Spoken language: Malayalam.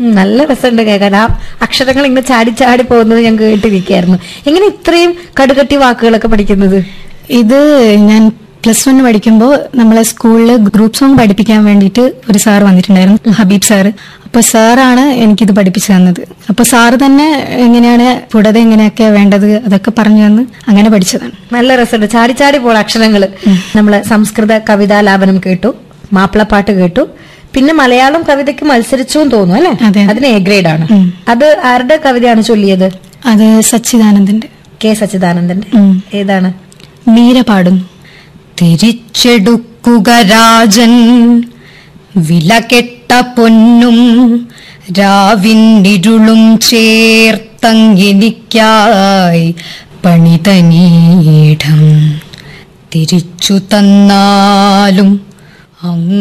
ഉം, നല്ല രസമുണ്ട് കേൾക്കാൻ ആ അക്ഷരങ്ങൾ ഇങ്ങനെ ചാടി ചാടി പോകുന്നത് ഞാൻ കേട്ടിരിക്കായിരുന്നു എങ്ങനെ ഇത്രയും കടുകട്ടി വാക്കുകളൊക്കെ പഠിക്കുന്നത് ഇത് ഞാൻ പ്ലസ് വൺ പഠിക്കുമ്പോൾ നമ്മളെ സ്കൂളിൽ ഗ്രൂപ്പ് സോങ് പഠിപ്പിക്കാൻ വേണ്ടിയിട്ട് ഒരു സാർ വന്നിട്ടുണ്ടായിരുന്നു ഹബീബ് സാറ് അപ്പൊ സാറാണ് എനിക്കിത് പഠിപ്പിച്ചു തന്നത് അപ്പൊ സാറ് തന്നെ എങ്ങനെയാണ് പുടത എങ്ങനെയൊക്കെ വേണ്ടത് അതൊക്കെ പറഞ്ഞു തന്ന് അങ്ങനെ പഠിച്ചതാണ് നല്ല രസമുണ്ട് ചാടി ചാടി പോണ അക്ഷരങ്ങള് നമ്മള് സംസ്കൃത കവിതാലാപനം കേട്ടു മാപ്പിളപ്പാട്ട് കേട്ടു പിന്നെ മലയാളം കവിതയ്ക്ക് മത്സരിച്ചു എന്ന് തോന്നുന്നു അല്ലെ അതെ. അതിന് എ ഗ്രേഡ് ആണ് ഉം. അത് ആരുടെ കവിതയാണ് ചൊല്ലിയത് അത് സച്ചിദാനന്ദന്റെ കെ സച്ചിദാനന്ദന്റെ ഉം. ഏതാണ് മീര പാടുന്നു തിരിച്ചെടുക്കുക രാജൻ വിലകെട്ട പൊന്നും രാവിന്നിരുളും ചേർത്തങ്ങിനിക്കായി പണിതനീഠം തിരിച്ചു തന്നാലും അങ്ങ്